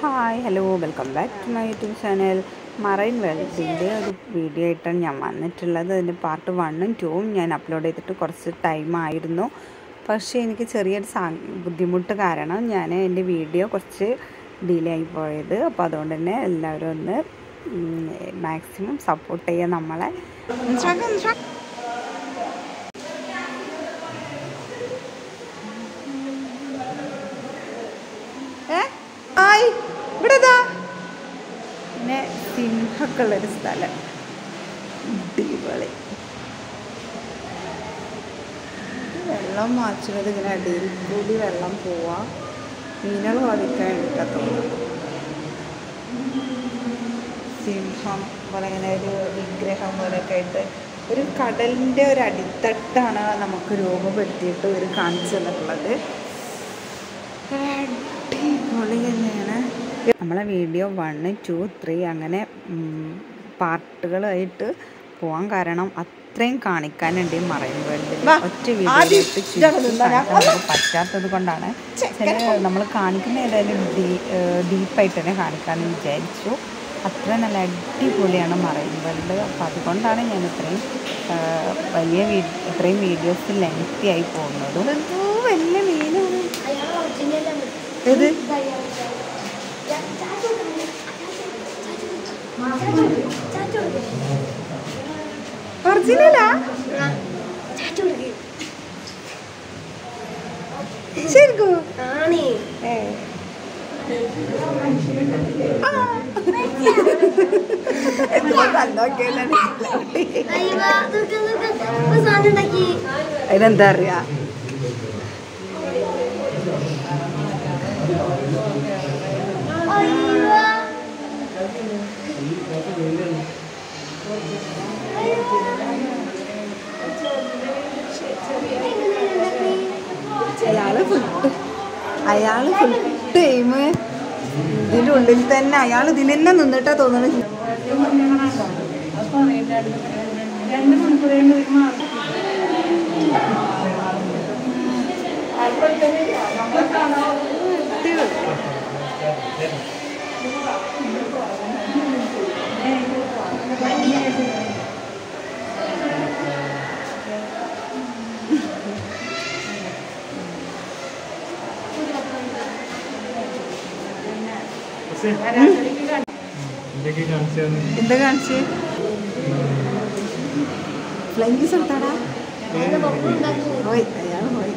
Hi hello welcome back to my YouTube channel marine വേൾഡിൻ്റെ ഒരു video ആയിട്ടാണ് ഞാൻ വന്നിട്ടുള്ളത് അതിൻ്റെ പാർട്ട് വണ്ണും ടൂവും ഞാൻ അപ്ലോഡ് ചെയ്തിട്ട് കുറച്ച് ടൈം ആയിരുന്നു പക്ഷേ എനിക്ക് ചെറിയൊരു സാ ബുദ്ധിമുട്ട് കാരണം ഞാൻ എൻ്റെ വീഡിയോ കുറച്ച് ഡിലേ ആയി പോയത് അപ്പോൾ അതുകൊണ്ട് തന്നെ എല്ലാവരും ഒന്ന് മാക്സിമം സപ്പോർട്ട് ചെയ്യുക നമ്മളെ ഹായ് ഇവിടെ പിന്നെ സിംഹമൊക്കെ ഉള്ളൊരു സ്ഥലം അടിപൊളി വെള്ളം മാച്ചുന്നത് ഇങ്ങനെ അടിയിൽ കൂടി വെള്ളം പോവാ മീനുകൾ വാദിക്കാൻ വേണ്ടിയിട്ടാണ് തോന്നുന്നു സിംഹം പോലെ ഇങ്ങനെ ഒരു വിഗ്രഹം പോലെയൊക്കെ ആയിട്ട് ഒരു കടലിൻ്റെ ഒരു അടിത്തട്ടാണ് നമുക്ക് രൂപപ്പെടുത്തിയിട്ട് ഒരു കാണിച്ചു തന്നിട്ടുള്ളത് അടിപൊളി തന്നെയാണ് നമ്മളെ വീഡിയോ വണ്ണ് ടു ത്രീ അങ്ങനെ പാർട്ടുകളായിട്ട് പോകാൻ കാരണം അത്രയും കാണിക്കാനുണ്ട് ഈ മറൈൻ വേൾഡിൽ ഒറ്റ വീഡിയോ പറ്റാത്തത് കൊണ്ടാണ് ചില നമ്മൾ കാണിക്കുന്ന ഏതായാലും ഡീ ഡീപ്പായിട്ട് തന്നെ കാണിക്കാമെന്ന് വിചാരിച്ചു അത്ര നല്ല അടിപൊളിയാണ് മറൈൻ വേൾഡ് അപ്പോൾ അതുകൊണ്ടാണ് ഞാൻ ഇത്രയും വലിയ ഇത്രയും വീഡിയോസ് ലെങ്തി ആയി പോകുന്നതും എന്തോ വലിയ മീനാണ് ഏത് ഒറിജിനലാ ശരിക്കും ഏ അതിനെന്താ അറിയാ അയാള് ഫുൾ അയാള് ഫുൾ ടൈം ഇതിൻ്റെ ഉള്ളിൽ തന്നെ അയാൾ ഇതിൽ തന്നെ നിന്നിട്ടാ തോന്നുന്നത് എന്താ കാണിച്ച് ഫ്ലൈങ് കിസ് എടുത്താടാ പോയി അയാൾ പോയി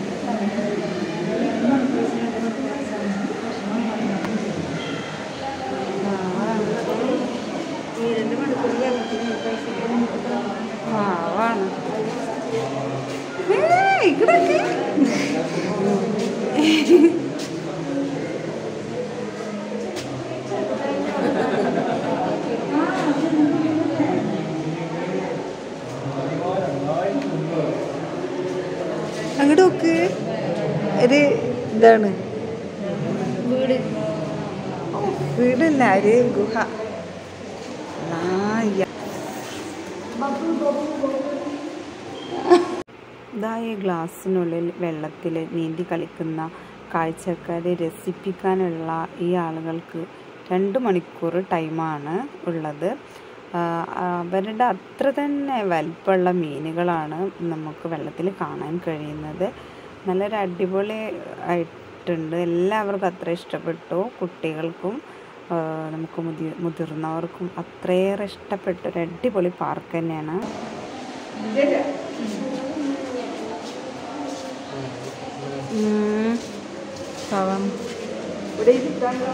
പാവാണ് ഇവിടൊക്കെ അങ്ങോട്ട് നോക്ക് ഒരു ഇതാണ് വീട് വീടല്ല ഒരു ഗുഹ ഇതാ ഈ ഗ്ലാസ്സിനുള്ളിൽ വെള്ളത്തിൽ നീന്തി കളിക്കുന്ന കാഴ്ചക്കാരെ രസിപ്പിക്കാനുള്ള ഈ ആളുകൾക്ക് രണ്ട് മണിക്കൂർ ടൈമാണ് ഉള്ളത് അവരുടെ അത്ര തന്നെ വലിപ്പമുള്ള മീനുകളാണ് നമുക്ക് വെള്ളത്തിൽ കാണാൻ കഴിയുന്നത് നല്ലൊരു അടിപൊളി ആയിട്ടുണ്ട് എല്ലാവർക്കും അത്ര ഇഷ്ടപ്പെട്ടു കുട്ടികൾക്കും നമുക്ക് മുതി മുതിർന്നവർക്കും അത്രയേറെ ഇഷ്ടപ്പെട്ട ഒരു അടിപൊളി പാർക്ക് തന്നെയാണ് പാവം ഇവിടെ ഇരിക്കാണ്ടോ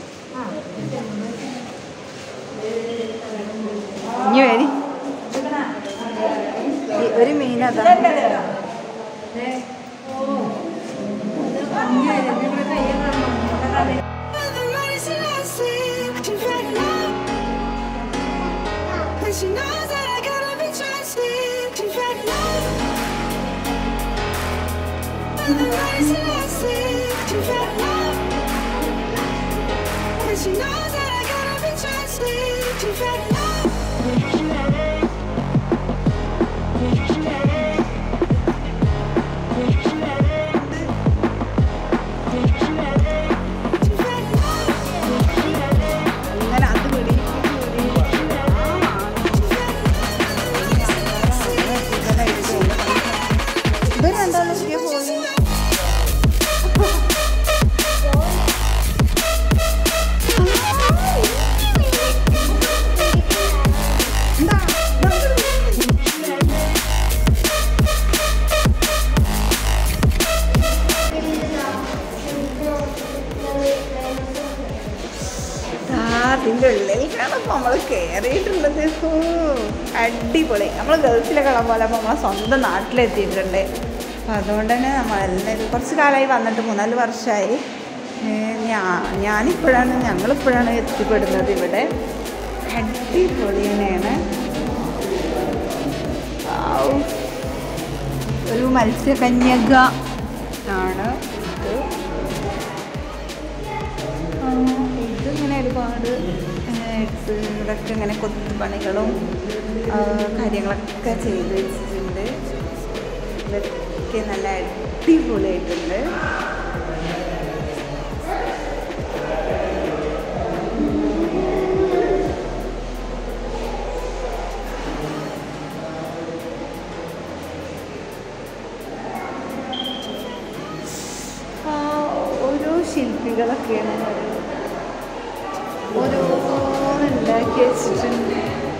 ഇനി വരി ഒരു മീനതാ She knows that I gotta be trusted. She's ready love. Everybody's elastic. She's ready love. And she knows that I gotta be trusted. She's ready love. She's ready love. അതിൻ്റെ ഉള്ളിലേക്കാണ് ഇപ്പോൾ നമ്മൾ കയറിയിട്ടുള്ളത് ഹൂ, അടിപൊളി നമ്മൾ ഗൾഫിലൊക്കെ ഉള്ള പോലെ നമ്മളെ സ്വന്തം നാട്ടിലെത്തിയിട്ടുണ്ട് അപ്പോൾ അതുകൊണ്ട് തന്നെ നമ്മളെല്ലാവരും കുറച്ച് കാലമായി വന്നിട്ട് മൂന്നാല് വർഷമായി ഏഹ് ഞാ ഞാനിപ്പോഴാണ് ഞങ്ങളിപ്പോഴാണ് എത്തിപ്പെടുന്നത് ഇവിടെ അടിപൊളി തന്നെയാണ് ഔ. ഒരു മത്സ്യകന്യക ആണ് ഇത് ആ, ഇതിങ്ങനെ ഒരുപാട് ഏഹ്, ഇവിടെയൊക്കെ ഇങ്ങനെ കൊത്തുപണികളും ആ, കാര്യങ്ങളൊക്കെ ചെയ്ത് വെച്ചിട്ടുണ്ട് ഇതൊക്കെ നല്ല അടിപൊളിയായിട്ടുണ്ട് ആ, ഓരോ ശില്പികളൊക്കെയാണ് ഓരോന്നുണ്ടാക്കി വെച്ചിട്ടുണ്ട്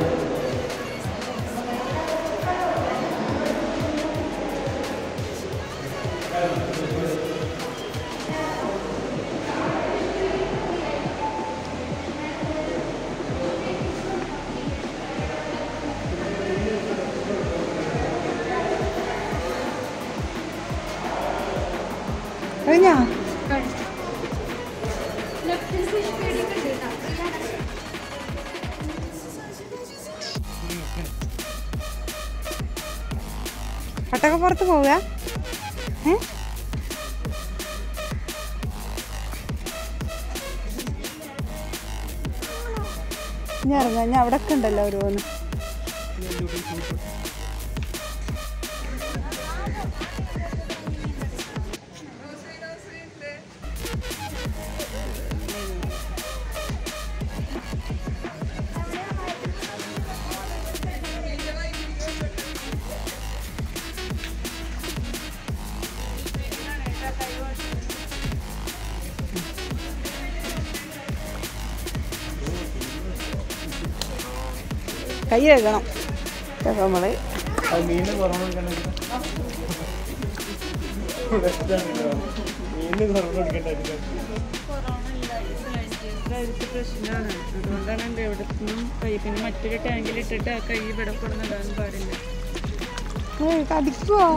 കഴിഞ്ഞാ പട്ടൊക്കെ പുറത്ത് പോവുക ഏ ഞാൻ ഇറങ്ങാം ഞാൻ അവിടെ ഒക്കെ ഉണ്ടല്ലോ ഓരോന്ന് കൈ കഴുകണം ഇതൊക്കെ നമ്മള് മീനിന് കുറവ് മീനിന് കുറവ് കൊടുക്കണ്ടായിരുന്നു പ്രശ്നമാണ് അതുകൊണ്ടാണ് എൻ്റെ എവിടെ നിന്നും കൈ പിന്നെ മറ്റൊരു ടാങ്കിൽ ഇട്ടിട്ട് ആ കൈ ഇവിടെ കൊണ്ടുവന്നിടാൻ പാടില്ല കടിക്കുവോ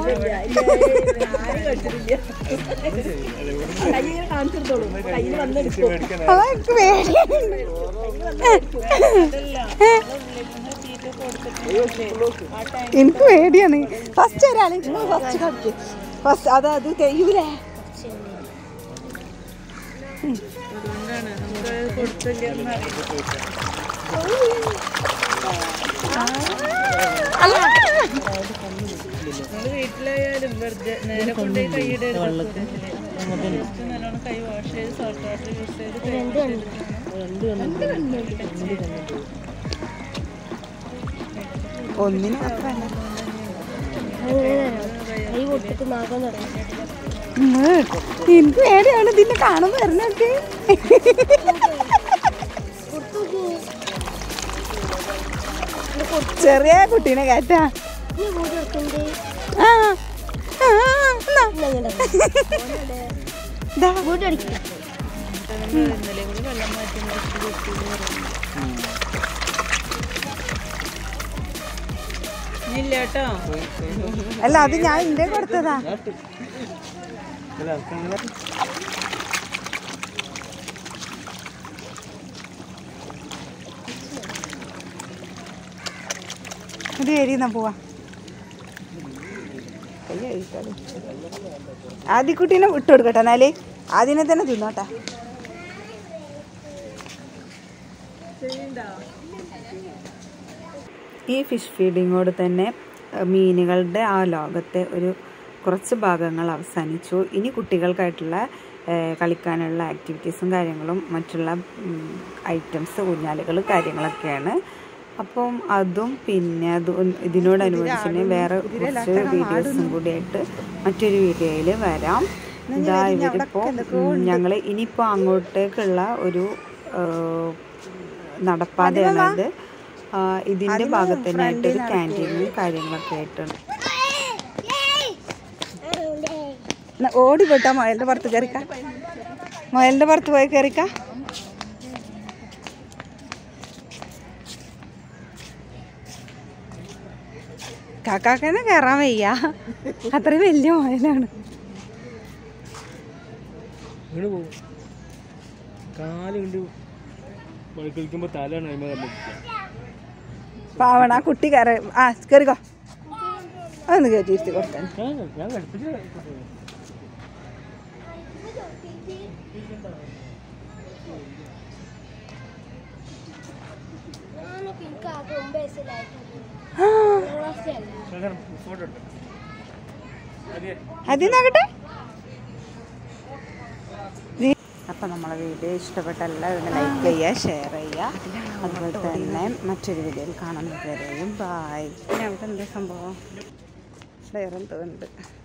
അതെനിക്ക് പേടിയാണ് എനിക്ക് പേടിയാണ് ഫസ്റ്റ് ഒരാളെ ഫസ്റ്റ് കടിക്ക് ഫസ്റ്റ് അത് അത് തെയ്യൂലേ അതുകൊണ്ടാണ് നമുക്ക് അത് കൊടുത്തില്ല എന്നറിയില്ല നമ്മള് വീട്ടിലായാലും വെറുതെ നേരെ കൊണ്ടുപോയി കൈയുടെ നല്ലോണം കൈ വാഷ് ചെയ്ത് സോൾട്ട് വാട്ടർ യൂസ് ചെയ്ത് കൈ ഒന്നിനും അത്ര എനിക്ക് പേടിയാണ് ഇതിനെ കാണുമ്പോ വരുന്നൊക്കെ ചെറിയ കുട്ടീനെ കയറ്റാ ആ ആ, എന്നാ. ദാ. ഇന്നലെ കൂടി വെള്ളം മാറ്റി മറിച്ച് കൊടുത്തു ഇല്ല കേട്ടോ അല്ല അത് ഞാൻ ഇന്റെ കൊടുത്തതാ അല്ല അനക്കങ്ങനെ ഇത് ഏരിയെന്നാ പോവാ ആദ്യക്കുട്ടീനെ വിട്ടു കൊടുക്കട്ടെ എന്നാല് ആദ്യനെ തന്നെ തിന്നോട്ടെ ഈ ഫിഷ് ഫീഡിങ്ങോട് തന്നെ അഹ് മീനുകളുടെ ആ ലോകത്തെ ഒരു കുറച്ച് ഭാഗങ്ങൾ അവസാനിച്ചു ഇനി കുട്ടികൾക്കായിട്ടുള്ള ഏഹ്, കളിക്കാനുള്ള ആക്ടിവിറ്റീസും കാര്യങ്ങളും മറ്റുള്ള ഐറ്റംസ് ഊഞ്ഞാലുകൾ കാര്യങ്ങളൊക്കെയാണ് അപ്പം അതും പിന്നെ അത് ഇതിനോടനുബന്ധിച്ച് വേറെ കുറച്ച് വീഡിയോസും കൂടിയായിട്ട് മറ്റൊരു വീഡിയോയിൽ വരാം ഇതാ ഇവരിപ്പോൾ ഞങ്ങൾ ഇനിയിപ്പോൾ അങ്ങോട്ടേക്കുള്ള ഒരു ഏഹ്, നടപ്പാതയാണത് ആ, ഇതിന്റെ ഭാഗത്ത് തന്നെയായിട്ട് ഒരു ക്യാൻറ്റീനും കാര്യങ്ങളൊക്കെ ആയിട്ടുണ്ട് ഓടി പോയിട്ടാ മുയലിന്റെ പുറത്ത് കയറിക്ക മുയലിന്റെ പുറത്ത് പോയി കയറിക്ക കാക്കാക്കനെ കയറാൻ വയ്യ അത്ര വലിയ മുയലാണ് വീണ് പോകും കാല് കൊണ്ട് കളിക്കുമ്പോ തലയാണ് അതിമ പാവണ ആ കുട്ടി കയറ ആ കയറിക്കോ അതൊന്ന് കയറ്റിയിരുത്തി കൊടുത്തേ ഞാൻ കളിപ്പിച്ച ഫോട്ടോ എടുത്തു അതിന്നാകട്ടെ അപ്പം നമ്മളെ വീഡിയോ ഇഷ്ടപ്പെട്ട എല്ലാവരും ലൈക്ക് ചെയ്യുക ഷെയർ ചെയ്യുക അതുപോലെ തന്നെ മറ്റൊരു വീഡിയോയിൽ കാണുന്നത് വരെയും ബായ് പിന്നെ അവിടെ എന്താ സംഭവം വേറെന്തോ ഉണ്ട്